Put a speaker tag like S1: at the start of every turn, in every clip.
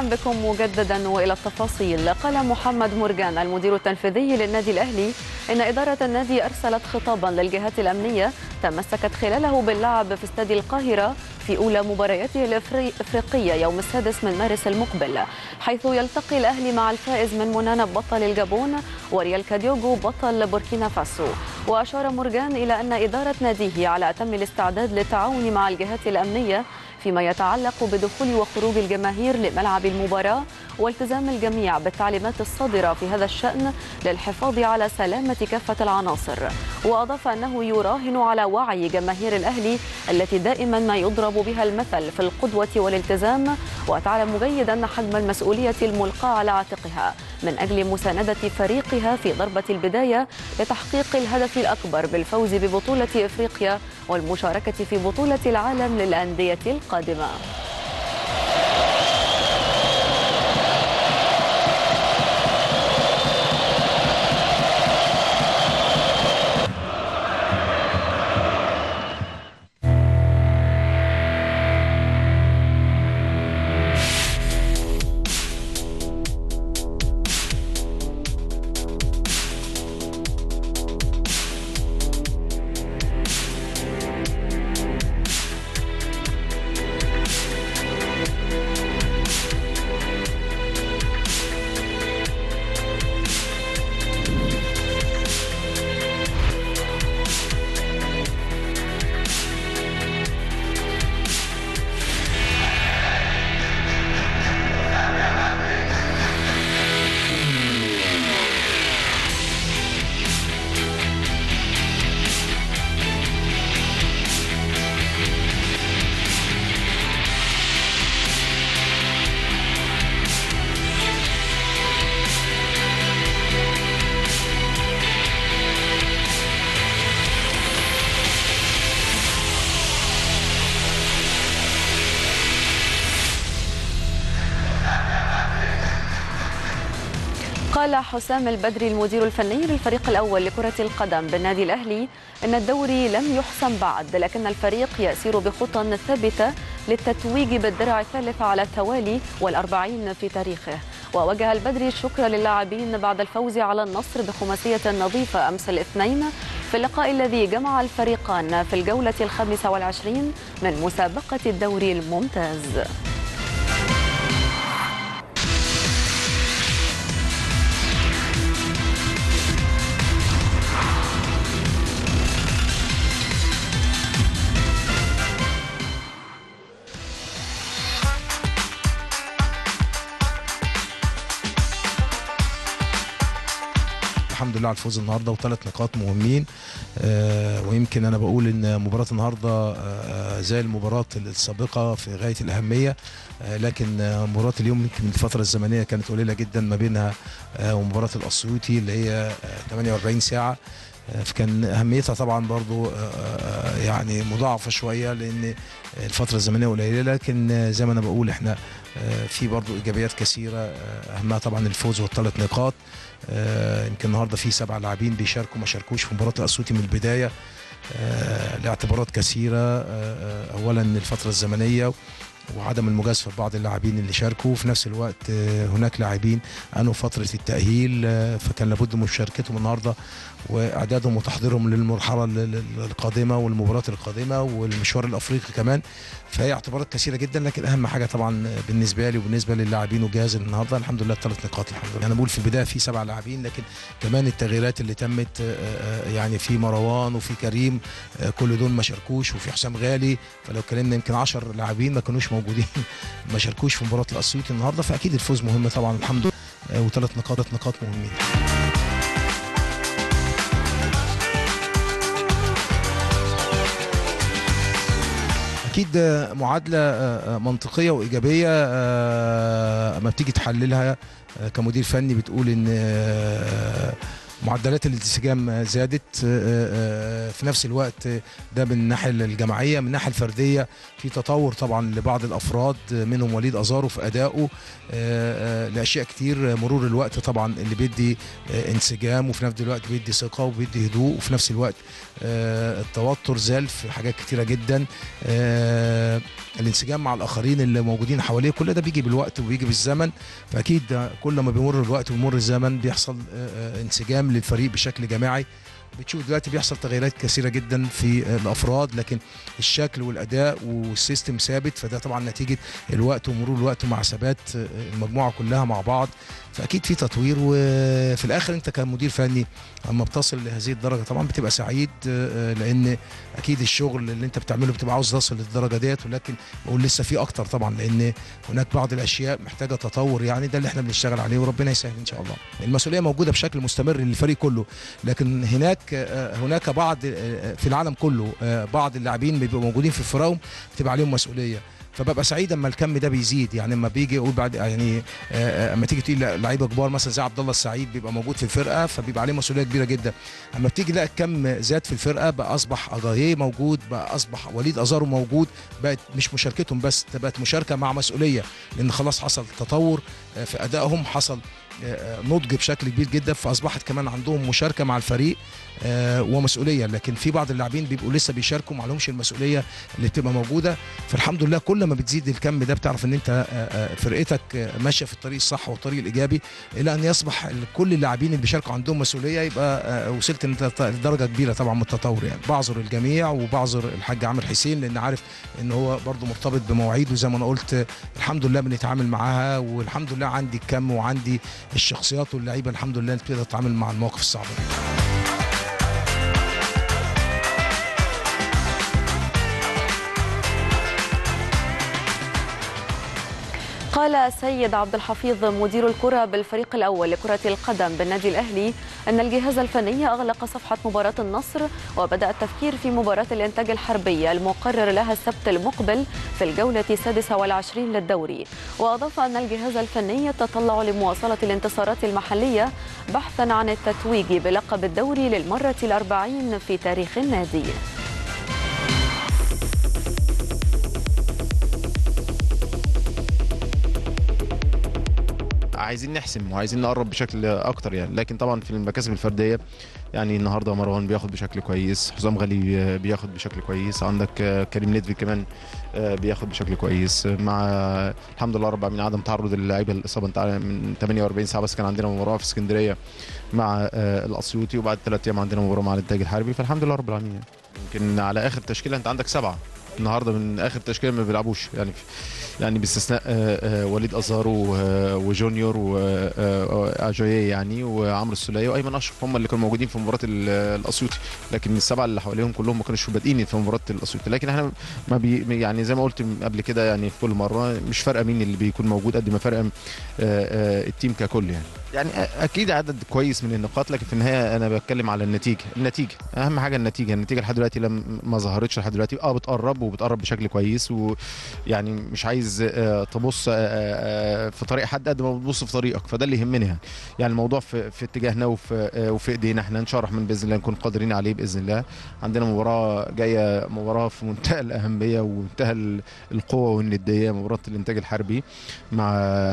S1: بكم مجددا والى التفاصيل قال محمد مرجان المدير التنفيذي للنادي الاهلي ان اداره النادي ارسلت خطابا للجهات الامنيه تمسكت خلاله باللعب في استاد القاهره في اولى مبارياته الافريقيه يوم السادس من مارس المقبل حيث يلتقي الاهلي مع الفائز من منانب بطل الجابون وريال كاديوغو بطل بوركينا فاسو واشار مرجان الى ان اداره ناديه على اتم الاستعداد للتعاون مع الجهات الامنيه فيما يتعلق بدخول وخروج الجماهير لملعب المباراة والتزام الجميع بالتعليمات الصادرة في هذا الشأن للحفاظ على سلامة كافة العناصر وأضاف أنه يراهن على وعي جماهير الأهلي التي دائما ما يضرب بها المثل في القدوة والالتزام وتعلم جيدا حجم المسؤولية الملقاة على عاتقها من أجل مساندة فريقها في ضربة البداية لتحقيق الهدف الأكبر بالفوز ببطولة إفريقيا والمشاركة في بطولة العالم للأندية القادمة قال حسام البدري المدير الفني للفريق الأول لكرة القدم بالنادي الأهلي أن الدوري لم يحسم بعد لكن الفريق يسير بخطى ثابتة للتتويج بالدرع الثالث على التوالي والأربعين في تاريخه ووجه البدري الشكر للاعبين بعد الفوز على النصر بخماسية نظيفة أمس الاثنين في اللقاء الذي جمع الفريقان في الجولة الخامسة والعشرين من مسابقة الدوري الممتاز
S2: الحمد لله على الفوز النهارده وثلاث نقاط مهمين آه ويمكن انا بقول ان مباراه النهارده آه زي المباراه السابقه في غايه الاهميه آه لكن آه مباراه اليوم يمكن الفتره الزمنيه كانت قليله جدا ما بينها آه ومباراه الاسيوطي اللي هي آه 48 ساعه فكان اهميتها طبعا برضو يعني مضاعفه شويه لان الفتره الزمنيه قليله لكن زي ما انا بقول احنا في برضو ايجابيات كثيره اهمها طبعا الفوز والثلاث نقاط يمكن النهارده في سبع لاعبين بيشاركوا ما شاركوش في مباراه الاسيوطي من البدايه لاعتبارات كثيره اولا الفتره الزمنيه وعدم المجازفه ببعض اللاعبين اللي شاركوا وفي نفس الوقت هناك لاعبين انهوا فتره التاهيل فكان لابد من مشاركتهم النهارده واعدادهم وتحضيرهم للمرحله القادمه والمباريات القادمه والمشوار الافريقي كمان فهي اعتبارات كثيره جدا لكن اهم حاجه طبعا بالنسبه لي وبالنسبه للاعبين وجهاز النهارده الحمد لله الثلاث نقاط الحمد لله انا بقول في البدايه في سبع لاعبين لكن كمان التغييرات اللي تمت يعني في مروان وفي كريم كل دول ما شاركوش وفي حسام غالي فلو اتكلمنا يمكن 10 لاعبين ما كانوش موجودين ما شاركوش في مباراه الاسيوطي النهارده فاكيد الفوز مهم طبعا الحمد لله وثلاث نقاط نقاط مهمين اكيد معادله منطقيه وايجابيه اما بتيجي تحللها كمدير فني بتقول ان معدلات الانسجام زادت في نفس الوقت ده من الناحيه الجماعيه من الناحيه الفرديه في تطور طبعا لبعض الافراد منهم وليد ازارو في ادائه لاشياء كتير مرور الوقت طبعا اللي بيدي انسجام وفي نفس الوقت بيدي ثقه وبيدي هدوء وفي نفس الوقت التوتر زال في حاجات كتيره جدا الانسجام مع الاخرين اللي موجودين حواليه كل ده بيجي بالوقت وبيجي بالزمن فاكيد كل ما بيمر الوقت وبيمر الزمن بيحصل انسجام للفريق بشكل جماعي بتشوف دلوقتي بيحصل تغييرات كثيره جدا في الافراد لكن الشكل والاداء والسيستم ثابت فده طبعا نتيجه الوقت ومرور الوقت مع ثبات المجموعه كلها مع بعض فاكيد في تطوير وفي الاخر انت كمدير فني اما بتصل لهذه الدرجه طبعا بتبقى سعيد لان اكيد الشغل اللي انت بتعمله بتبقى عاوز تصل للدرجه ديت ولكن بقول لسه في اكتر طبعا لان هناك بعض الاشياء محتاجه تطور يعني ده اللي احنا بنشتغل عليه وربنا يسهل ان شاء الله المسؤوليه موجوده بشكل مستمر للفريق كله لكن هناك هناك بعض في العالم كله بعض اللاعبين بيبقوا موجودين في الفراوم بتبقى عليهم مسؤوليه فببقى سعيد اما الكم ده بيزيد يعني اما بيجي يقول بعد يعني اما تيجي تقول لعيبه كبار مثلا زي عبد الله السعيد بيبقى موجود في الفرقه فبيبقى عليه مسؤوليه كبيره جدا اما بتيجي تلاقي الكم زاد في الفرقه بقى اصبح اجاييه موجود بقى اصبح وليد ازارو موجود بقت مش مشاركتهم بس بقت مشاركه مع مسؤوليه لان خلاص حصل تطور في ادائهم حصل نضج بشكل كبير جدا فاصبحت كمان عندهم مشاركه مع الفريق ومسؤوليه لكن في بعض اللاعبين بيبقوا لسه بيشاركوا ما لهمش المسؤوليه اللي بتبقى موجوده فالحمد لله كل ما بتزيد الكم ده بتعرف ان انت فرقتك ماشيه في الطريق الصح والطريق الايجابي الى ان يصبح كل اللاعبين اللي بيشاركوا عندهم مسؤوليه يبقى وصلت انت لدرجه كبيره طبعا من التطور يعني بعذر الجميع وبعذر الحاج عامر حسين لان عارف ان هو برده مرتبط بمواعيد وزي ما انا قلت الحمد لله بنتعامل معاها والحمد لله عندي الكم وعندي الشخصيات واللعيبه الحمد لله اللي بتقدر تتعامل مع المواقف الصعبه دي.
S1: قال سيد عبد الحفيظ مدير الكرة بالفريق الأول لكرة القدم بالنادي الأهلي أن الجهاز الفني أغلق صفحة مباراة النصر وبدأ التفكير في مباراة الإنتاج الحربية المقرر لها السبت المقبل في الجولة السادسة والعشرين للدوري وأضاف أن الجهاز الفني يتطلع لمواصلة الانتصارات المحلية بحثا عن التتويج بلقب الدوري للمرة الأربعين في تاريخ النادي
S3: عايزين نحسم وعايزين نقرب بشكل اكتر يعني لكن طبعا في المكاسب الفرديه يعني النهارده مروان بياخد بشكل كويس حسام غالي بياخد بشكل كويس عندك كريم ندفي كمان بياخد بشكل كويس مع الحمد لله رب العالمين عدم تعرض اللعيبه للاصابه انت من 48 ساعه بس كان عندنا مباراه في اسكندريه مع الاسيوطي وبعد ثلاث ايام عندنا مباراه مع الانتاج الحربي فالحمد لله رب العالمين يمكن على اخر تشكيله انت عندك سبعه النهارده من اخر تشكيله ما بيلعبوش يعني يعني باستثناء وليد ازارو وجونيور واجاييه يعني وعمرو السوليه وايمن اشرف هم اللي كانوا موجودين في مباراه الاسيوطي لكن السبعه اللي حواليهم كلهم ما كانوش بادئين في مباراه الاسيوطي لكن احنا ما بي يعني زي ما قلت قبل كده يعني في كل مره مش فارقه مين اللي بيكون موجود قد ما فارقه التيم ككل يعني يعني اكيد عدد كويس من النقاط لكن في النهايه انا بتكلم على النتيجه النتيجه اهم حاجه النتيجه النتيجه لحد دلوقتي لم ما ظهرتش لحد دلوقتي اه بتقرب وبتقرب بشكل كويس ويعني مش عايز تبص في طريق حد قد ما بتبص في طريقك فده اللي يهمنا يعني يعني الموضوع في, في اتجاهنا وفي وفي ايدينا احنا ان شاء الله الرحمن باذن الله نكون قادرين عليه باذن الله عندنا مباراه جايه مباراه في منتهى الاهميه ومنتهى القوه والنديه مباراه الانتاج الحربي مع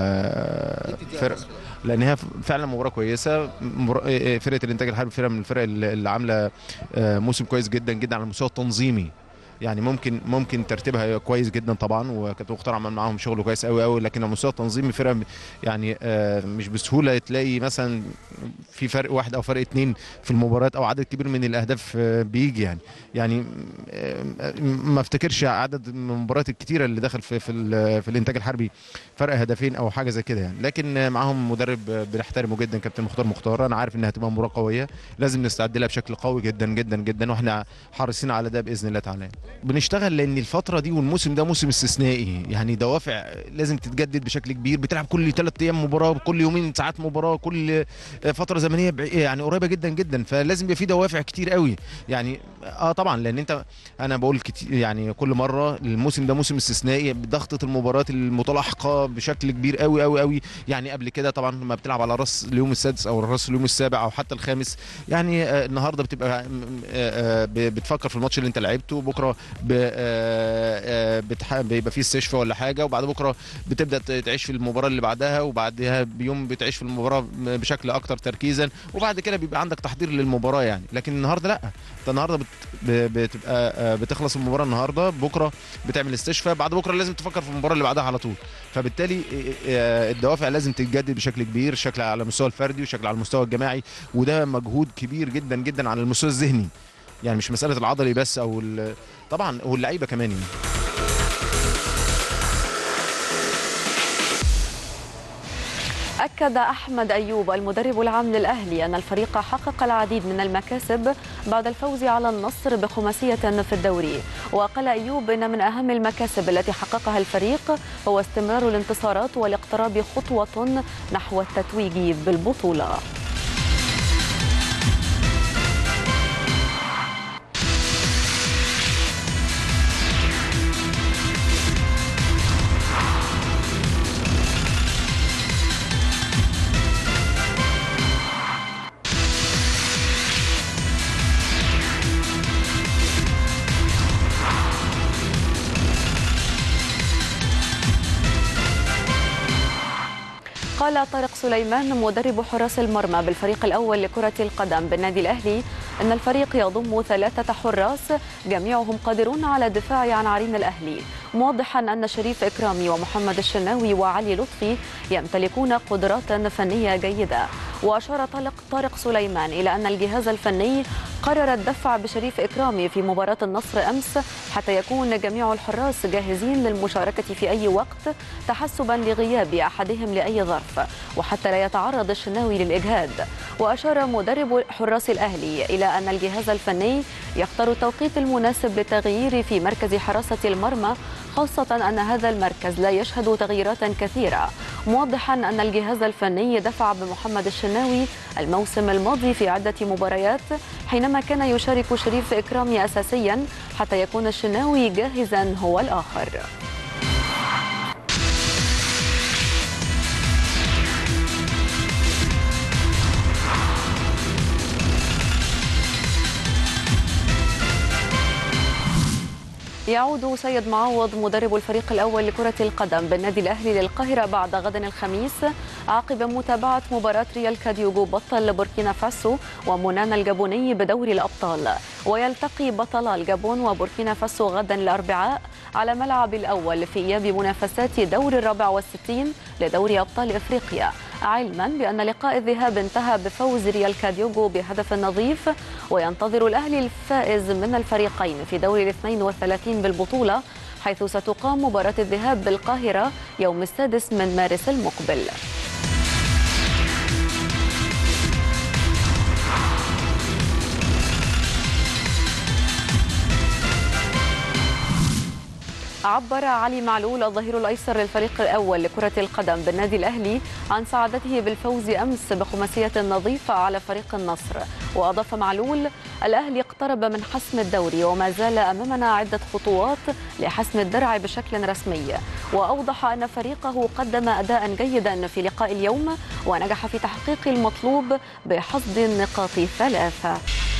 S3: فرق لان هي فعلا مباراه كويسه فرقه الانتاج الحربي فرقه من الفرق اللي عامله موسم كويس جدا جدا على المستوى التنظيمي يعني ممكن ممكن ترتيبها كويس جدا طبعا وكابتن مختار عمل معاهم شغل كويس قوي قوي لكن على المستوى التنظيمي فرقه يعني مش بسهوله تلاقي مثلا في فرق واحد او فرق اثنين في المباريات او عدد كبير من الاهداف بيجي يعني يعني ما افتكرش عدد من المباريات الكتيره اللي دخل في في, في الانتاج الحربي فرق هدفين او حاجه زي كده يعني لكن معاهم مدرب بنحترمه جدا كابتن مختار مختار انا عارف انها هتبقى مباراه قويه لازم نستعد لها بشكل قوي جدا جدا جدا واحنا حريصين على ده باذن الله تعالى بنشتغل لان الفتره دي والموسم ده موسم استثنائي يعني دوافع لازم تتجدد بشكل كبير بتلعب كل ثلاث ايام مباراه كل يومين ساعات مباراه كل فتره زمنيه بعي- يعني قريبه جدا جدا فلازم يبقى في دوافع كتير قوي يعني اه طبعا لان انت انا بقول كتير يعني كل مره الموسم ده موسم استثنائي بضغطه المباريات المتلاحقه بشكل كبير قوي قوي قوي يعني قبل كده طبعا لما بتلعب على راس اليوم السادس او راس اليوم السابع او حتى الخامس يعني آه النهارده بتبقى آه آه ب- بتفكر في الماتش اللي انت لعبته بكره ب- آه، آه، بتح- بيبقى فيه استشفاء ولا حاجه وبعد بكره بتبدا ت- تعيش في المباراه اللي بعدها وبعدها بيوم بتعيش في المباراه م- بشكل اكتر تركيزا وبعد كده بيبقى عندك تحضير للمباراه يعني لكن النهارده لا انت النهارده بت- ب- بتبقى آه، بتخلص المباراه النهارده بكره بتعمل استشفاء بعد بكره لازم تفكر في المباراه اللي بعدها على طول فبالتالي آه، الدوافع لازم تتجدد بشكل كبير شكل على المستوى الفردي وشكل على المستوى الجماعي وده مجهود كبير جدا جدا على المستوى الذهني يعني مش مساله العضلي بس او ال- طبعا واللعيبه كمان يعني
S1: أكد أحمد أيوب المدرب العام للأهلي أن الفريق حقق العديد من المكاسب بعد الفوز على النصر بخماسية في الدوري وقال أيوب إن من أهم المكاسب التي حققها الفريق هو استمرار الانتصارات والاقتراب خطوة نحو التتويج بالبطولة قال طارق سليمان مدرب حراس المرمى بالفريق الأول لكرة القدم بالنادي الأهلي أن الفريق يضم ثلاثة حراس جميعهم قادرون على الدفاع عن عرين الأهلي موضحا أن شريف إكرامي ومحمد الشناوي وعلي لطفي يمتلكون قدرات فنية جيدة وأشار طارق طارق سليمان إلى أن الجهاز الفني قرر الدفع بشريف إكرامي في مباراة النصر أمس حتى يكون جميع الحراس جاهزين للمشاركة في أي وقت تحسبا لغياب أحدهم لأي ظرف وحتى لا يتعرض الشناوي للإجهاد وأشار مدرب حراس الأهلي إلى أن الجهاز الفني يختار التوقيت المناسب للتغيير في مركز حراسة المرمى خاصة أن هذا المركز لا يشهد تغييرات كثيرة موضحا أن الجهاز الفني دفع بمحمد الشناوي الموسم الماضي في عدة مباريات حينما كان يشارك شريف إكرامي أساسيا حتى يكون الشناوي جاهزا هو الآخر يعود سيد معوض مدرب الفريق الأول لكرة القدم بالنادي الأهلي للقاهرة بعد غد الخميس عقب متابعة مباراة ريال كاديوغو بطل بوركينا فاسو ومونانا الجابوني بدوري الأبطال ويلتقي بطلا الجابون وبوركينا فاسو غدا الأربعاء على ملعب الأول في إياب منافسات دور الرابع والستين لدوري أبطال إفريقيا علما بأن لقاء الذهاب انتهى بفوز ريال كاديوغو بهدف نظيف وينتظر الأهلي الفائز من الفريقين في دور الاثنين والثلاثين بالبطولة حيث ستقام مباراة الذهاب بالقاهرة يوم السادس من مارس المقبل عبر علي معلول الظهير الايسر للفريق الاول لكره القدم بالنادي الاهلي عن سعادته بالفوز امس بخماسيه نظيفه على فريق النصر واضاف معلول الاهلي اقترب من حسم الدوري وما زال امامنا عده خطوات لحسم الدرع بشكل رسمي واوضح ان فريقه قدم اداء جيدا في لقاء اليوم ونجح في تحقيق المطلوب بحصد النقاط الثلاثه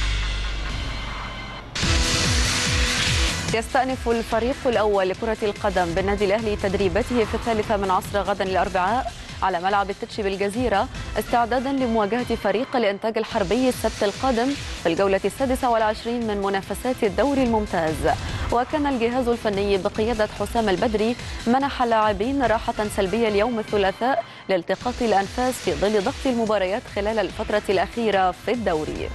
S1: يستأنف الفريق الأول لكرة القدم بالنادي الأهلي تدريباته في الثالثة من عصر غدا الأربعاء على ملعب التتش بالجزيرة استعدادا لمواجهة فريق الإنتاج الحربي السبت القادم في الجولة السادسة والعشرين من منافسات الدوري الممتاز وكان الجهاز الفني بقيادة حسام البدري منح اللاعبين راحة سلبية اليوم الثلاثاء لالتقاط الأنفاس في ظل ضغط المباريات خلال الفترة الأخيرة في الدوري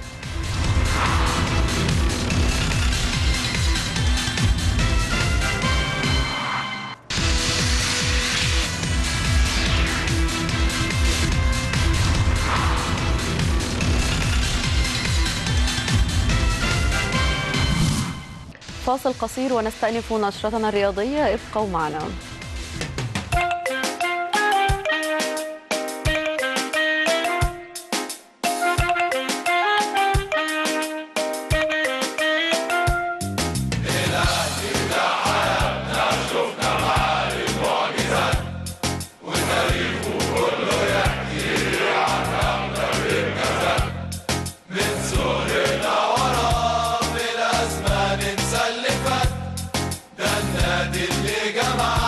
S1: فاصل قصير ونستأنف نشرتنا الرياضية ابقوا معنا
S4: النادي اللي جمع